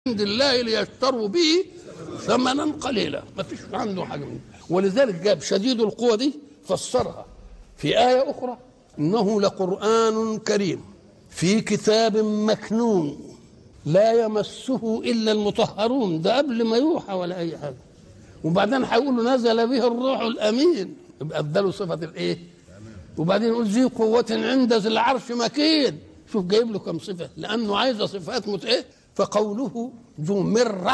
عند الله ليشتروا به ثمنا قليلا ما فيش عنده حاجه منه ولذلك جاب شديد القوة دي فسرها في آية أخرى إنه لقرآن كريم في كتاب مكنون لا يمسه إلا المطهرون ده قبل ما يوحى ولا أي حاجة وبعدين هيقول نزل به الروح الأمين يبقى اداله صفة الإيه؟ وبعدين يقول ذي قوة عند ذي العرش مكين شوف جايب له كم صفة لأنه عايز صفات مت إيه؟ فقوله ذو مرة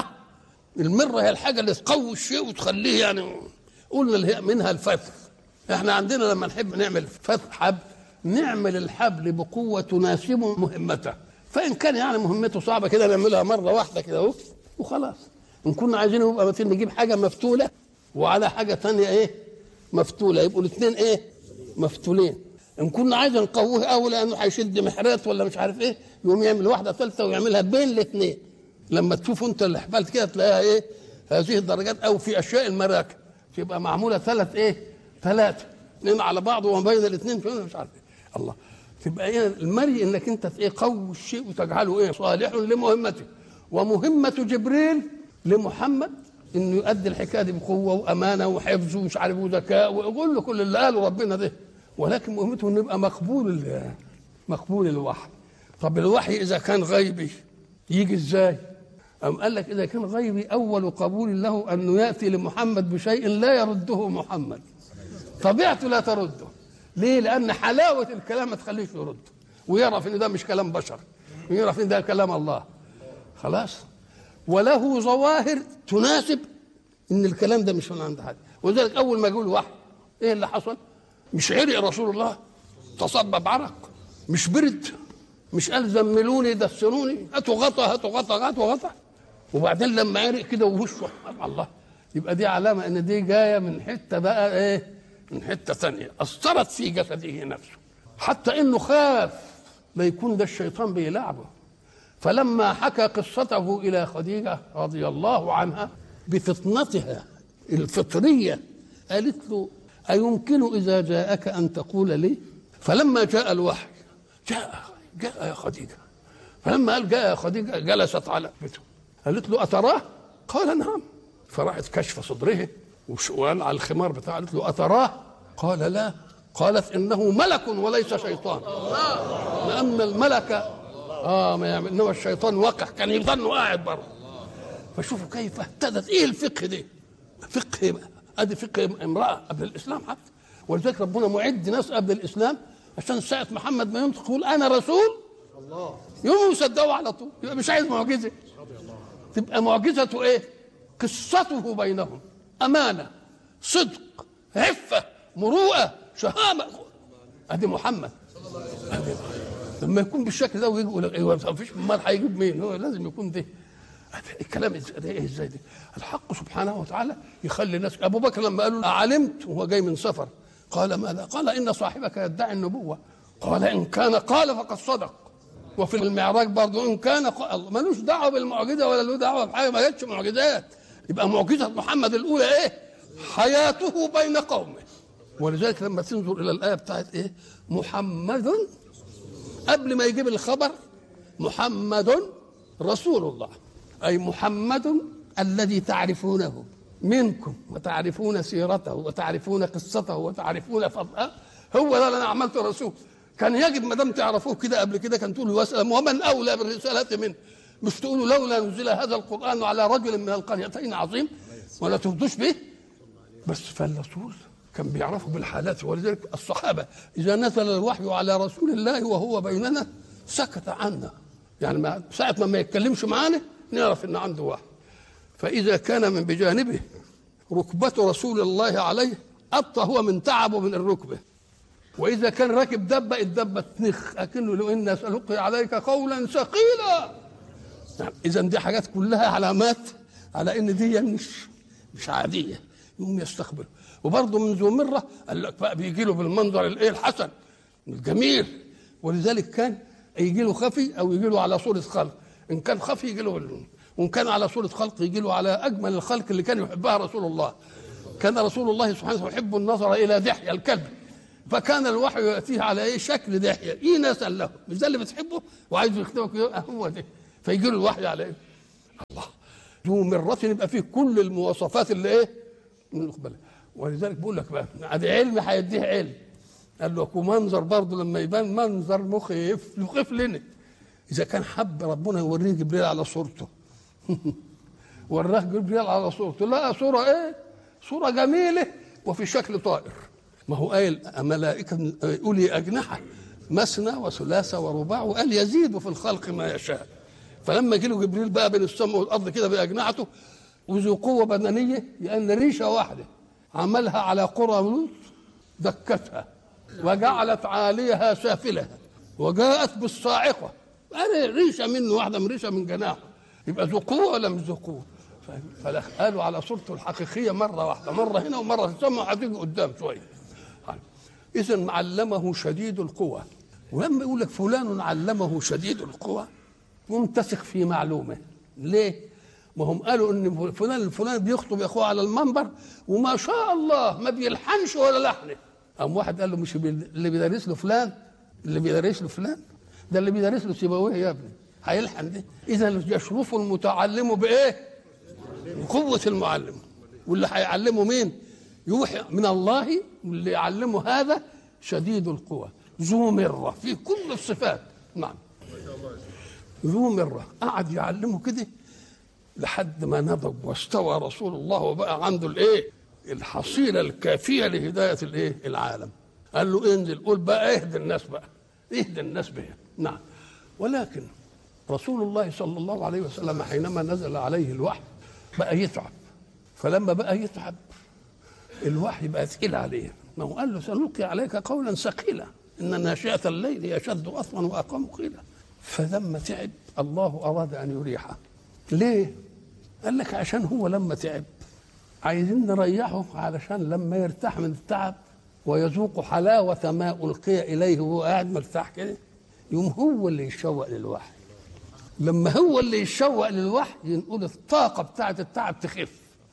المرة هي الحاجة اللي تقوي الشيء وتخليه يعني قلنا اللي هي منها الفتح احنا عندنا لما نحب نعمل فتح حبل نعمل الحبل بقوة تناسب مهمته فإن كان يعني مهمته صعبة كده نعملها مرة واحدة كده اهو وخلاص إن كنا عايزين يبقى مثلا نجيب حاجة مفتولة وعلى حاجة تانية إيه مفتولة يبقوا الاثنين إيه مفتولين إن كنا عايزين نقويه أوي لأنه هيشد محرات ولا مش عارف إيه يقوم يعمل واحدة ثالثة ويعملها بين الاثنين لما تشوفوا أنت الحبال كده تلاقيها إيه هذه الدرجات أو في أشياء المراكب تبقى معمولة ثلاث إيه ثلاثة اثنين على بعض وما بين الاثنين مش عارف إيه الله تبقى ايه المري انك انت ايه قوي الشيء وتجعله ايه صالح لمهمته ومهمه جبريل لمحمد انه يؤدي الحكايه دي بقوه وامانه وحفظ ومش عارف وذكاء ويقول له كل اللي قاله ربنا ده ولكن مهمته انه يبقى مقبول مقبول الوحي طب الوحي اذا كان غيبي يجي ازاي؟ أم قال لك إذا كان غيبي أول قبول له أنه يأتي لمحمد بشيء لا يرده محمد طبيعته لا ترده ليه؟ لأن حلاوة الكلام ما تخليش يرد ويعرف إن ده مش كلام بشر ويعرف إن ده كلام الله خلاص وله ظواهر تناسب إن الكلام ده مش من عند حد ولذلك أول ما يقول وحي إيه اللي حصل؟ مش عرق رسول الله تصبب عرق مش برد مش قال زملوني دسروني هاتوا غطا هاتوا غطا هاتوا غطا وبعدين لما عرق كده ووشه الله يبقى دي علامه ان دي جايه من حته بقى ايه من حته ثانيه اثرت في جسده نفسه حتى انه خاف لا يكون ده الشيطان بيلعبه فلما حكى قصته الى خديجه رضي الله عنها بفطنتها الفطريه قالت له أيمكن إذا جاءك أن تقول لي فلما جاء الوحي جاء جاء يا خديجة فلما قال جاء يا خديجة جلست على بيته قالت له أتراه قال نعم فراحت كشف صدره وقال على الخمار بتاعه قالت له أتراه قال لا قالت إنه ملك وليس شيطان لأن الملك آه ما يعمل إنما الشيطان وقع كان يظن قاعد بره فشوفوا كيف اهتدت إيه الفقه ده فقه بقى ادي فقه امراه قبل الاسلام حتى ولذلك ربنا معد ناس قبل الاسلام عشان ساعه محمد ما ينطق يقول انا رسول الله يقوموا يصدقوا على طول يبقى مش عايز معجزه تبقى معجزته ايه؟ قصته بينهم امانه صدق عفه مروءه شهامه ادي محمد أدي لما يكون بالشكل ده ويجي يقول لك ايوه ما فيش امال هيجيب مين؟ هو لازم يكون ده الكلام ايه ازاي ده؟ الحق سبحانه وتعالى يخلي الناس ابو بكر لما قالوا علمت وهو جاي من سفر قال ماذا؟ قال ان صاحبك يدعي النبوه قال ان كان قال فقد صدق وفي المعراج برضه ان كان قال ملوش دعوه بالمعجزه ولا له دعوه بحاجه ما جاتش معجزات يبقى معجزه محمد الاولى ايه؟ حياته بين قومه ولذلك لما تنظر الى الايه بتاعت ايه؟ محمد قبل ما يجيب الخبر محمد رسول الله أي محمد الذي تعرفونه منكم وتعرفون سيرته وتعرفون قصته وتعرفون فضله هو ده اللي انا عملته رسول كان يجب ما دام تعرفوه كده قبل كده كان تقولوا واسلم ومن اولى بالرساله منه مش تقولوا لولا نزل هذا القران على رجل من القريتين عظيم ولا تفضوش به بس فالرسول كان بيعرفوا بالحالات ولذلك الصحابه اذا نزل الوحي على رسول الله وهو بيننا سكت عنا يعني ما ساعه ما ما يتكلمش معانا نعرف ان عنده واحد فاذا كان من بجانبه ركبة رسول الله عليه أبطى هو من تعبه من الركبة وإذا كان راكب دبة الدبة تنخ أكنه لو إن سألقي عليك قولا ثقيلا يعني إذا دي حاجات كلها علامات على إن دي مش مش عادية يقوم يستقبل وبرضه من ذو مرة قال لك بقى بيجي له بالمنظر الإيه الحسن الجميل ولذلك كان يجي له خفي أو يجي له على صورة خلق ان كان خفي يجي له وان كان على صوره خلق يجي له على اجمل الخلق اللي كان يحبها رسول الله كان رسول الله سبحانه وتعالى يحب النظر الى دحيه الكلب فكان الوحي ياتيه على ايه شكل دحيه ايه نسال له مش ده اللي بتحبه وعايز يخدمك هو ده فيجي له الوحي على ايه الله ذو مرة يبقى فيه كل المواصفات اللي ايه نقبلها ولذلك بقول لك بقى ادي علم هيديه علم قال له ومنظر برضه لما يبان منظر مخيف مخيف لنا اذا كان حب ربنا يوريه جبريل على صورته وراه جبريل على صورته لا صوره ايه صوره جميله وفي شكل طائر ما هو قايل ملائكه اولي اجنحه مثنى وثلاثة ورباع وقال يزيد في الخلق ما يشاء فلما جه له جبريل بقى بين السماء والارض كده باجنحته وذو قوه بدنيه لان ريشه واحده عملها على قرى لوط دكتها وجعلت عاليها سافلها وجاءت بالصاعقه انا ريشه منه واحده من ريشه من جناحه يبقى ذو قوه ولا مش ذو قوه قالوا على صورته الحقيقيه مره واحده مره هنا ومره في السماء هتيجي قدام شويه اذا علمه شديد القوى ولما يقول لك فلان علمه شديد القوى ممتسك في معلومه ليه ما هم قالوا ان فلان الفلاني بيخطب اخوه على المنبر وما شاء الله ما بيلحنش ولا لحنه قام واحد قال له مش اللي بيدرس له فلان اللي بيدرس له فلان ده اللي بيدرس له سيبويه يا ابني هيلحن ده اذا يشرف المتعلم بايه بقوه المعلم واللي هيعلمه مين يوحي من الله واللي يعلمه هذا شديد القوى ذو مرة في كل الصفات نعم ذو مرة قعد يعلمه كده لحد ما نضج واستوى رسول الله وبقى عنده الايه الحصيلة الكافية لهداية الايه العالم قال له انزل قول بقى اهدي الناس بقى اهدي الناس بها نعم ولكن رسول الله صلى الله عليه وسلم حينما نزل عليه الوحي بقى يتعب فلما بقى يتعب الوحي بقى ثقيل عليه ما هو قال له سنلقي عليك قولا ثقيلا ان ناشئه الليل يشد اصلا واقام قيلا فلما تعب الله اراد ان يريحه ليه قال لك عشان هو لما تعب عايزين نريحه علشان لما يرتاح من التعب ويذوق حلاوة ما ألقي إليه وهو قاعد مرتاح كده يوم هو اللي يشوق للوحي لما هو اللي يشوق للوحي ينقول الطاقة بتاعة التعب تخف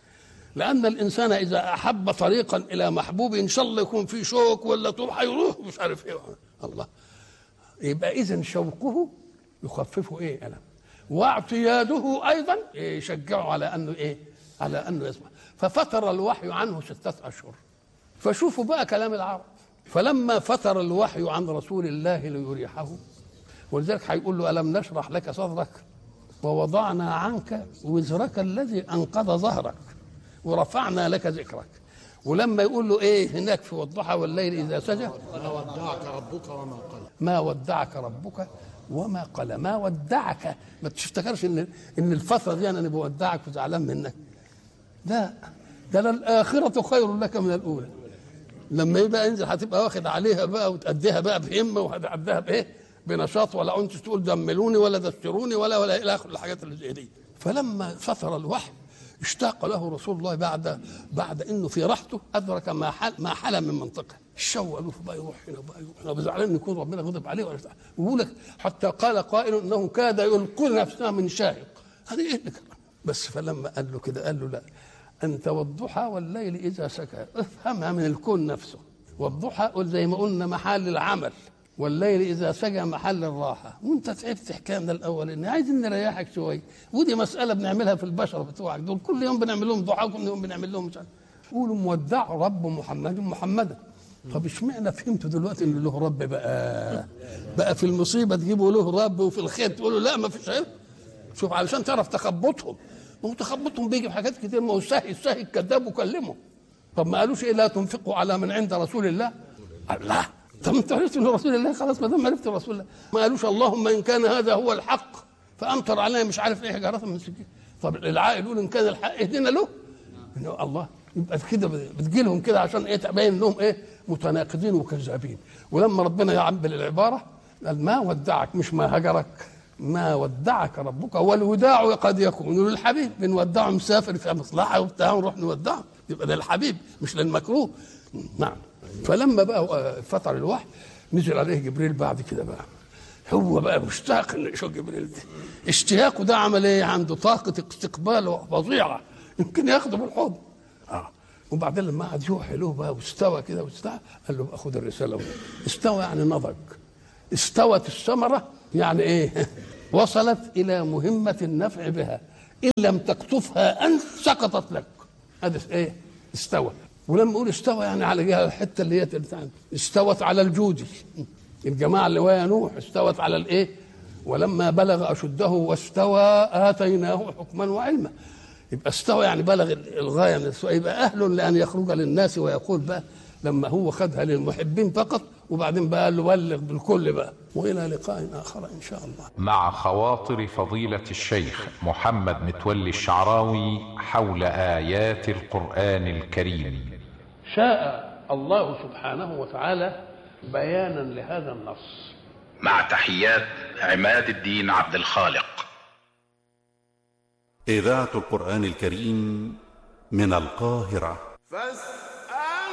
لأن الإنسان إذا أحب طريقا إلى محبوب إن شاء الله يكون في شوك ولا طول هيروح مش عارف إيه الله يبقى إذا شوقه يخففه إيه ألم واعتياده أيضا يشجعه على أنه إيه على أنه يسمع ففتر الوحي عنه ستة أشهر فشوفوا بقى كلام العرب فلما فتر الوحي عن رسول الله ليريحه ولذلك هيقول له ألم نشرح لك صدرك ووضعنا عنك وزرك الذي أنقض ظهرك ورفعنا لك ذكرك ولما يقول له ايه هناك في والضحى والليل اذا سجى ما ودعك ربك وما قلى ما ودعك ربك وما قلى ما ودعك ما تفتكرش ان ان الفتره دي انا بودعك وزعلان منك لا ده الاخره خير لك من الاولى لما يبقى انزل هتبقى واخد عليها بقى وتأديها بقى بهمه وهتأديها بايه بنشاط ولا انت تقول دملوني ولا دستروني ولا ولا الى اخر الحاجات اللي زي دي فلما فتر الوحي اشتاق له رسول الله بعد بعد انه في راحته ادرك ما حل ما حل من منطقه الشوق له بقى يروح هنا بقى يروح هنا بزعلان ان يكون ربنا غضب عليه ولا ويقول لك حتى قال قائل انه كاد يلقي نفسه من شاهق هذه ايه اللي كمان بس فلما قال له كده قال له لا انت والضحى والليل اذا سكى افهمها من الكون نفسه والضحى زي ما قلنا محل العمل والليل اذا سجى محل الراحه وانت تعبت حكايه من الاول ان عايزين نريحك شويه ودي مساله بنعملها في البشر بتوعك دول كل يوم بنعمل لهم ضحى وكل يوم بنعمل لهم مش عارف قولوا مودع رب محمد محمدا طب اشمعنى فهمتوا دلوقتي ان له رب بقى بقى في المصيبه تجيبوا له رب وفي الخير تقولوا لا ما فيش عيب شوف علشان تعرف تخبطهم ما هو تخبطهم بيجي في حاجات كتير ما هو سهل السهل الكذاب وكلمه طب ما قالوش ايه لا تنفقوا على من عند رسول الله قال لا طب انت عرفت ان رسول الله خلاص ما دام عرفت رسول الله ما قالوش اللهم ان كان هذا هو الحق فامطر علينا مش عارف ايه حجاره من سكين طب العاقل يقول ان كان الحق اهدنا له إنه الله يبقى كده بتجي لهم كده عشان ايه تبين انهم ايه متناقضين وكذابين ولما ربنا يعبر العباره قال ما ودعك مش ما هجرك ما ودعك ربك والوداع قد يكون للحبيب بنودعه مسافر في مصلحه وبتاع ونروح نودعه يبقى ده الحبيب مش للمكروه نعم فلما بقى فتر الوحي نزل عليه جبريل بعد كده بقى هو بقى مشتاق انه يشوف جبريل ده اشتياقه ده عمل ايه عنده طاقه استقبال فظيعه يمكن ياخده بالحضن اه وبعدين لما قعد يوحي له بقى واستوى كده واستوى قال له بقى خد الرساله استوى يعني نضج استوت الثمره يعني ايه وصلت الى مهمه النفع بها ان لم تكتفها انت سقطت لك هذا ايه استوى ولما نقول استوى يعني على جهه الحته اللي هي بتاعت- استوت على الجودي الجماعه اللي ويا نوح استوت على الايه ولما بلغ اشده واستوى اتيناه حكما وعلما يبقى استوى يعني بلغ الغايه من السوء يبقى اهل لان يخرج للناس ويقول بقى لما هو خدها للمحبين فقط وبعدين بقى قال له بلغ بالكل بقى والى لقاء اخر ان شاء الله مع خواطر فضيلة الشيخ محمد متولي الشعراوي حول آيات القرآن الكريم شاء الله سبحانه وتعالى بيانا لهذا النص مع تحيات عماد الدين عبد الخالق إذاعة القرآن الكريم من القاهرة فاستمعوا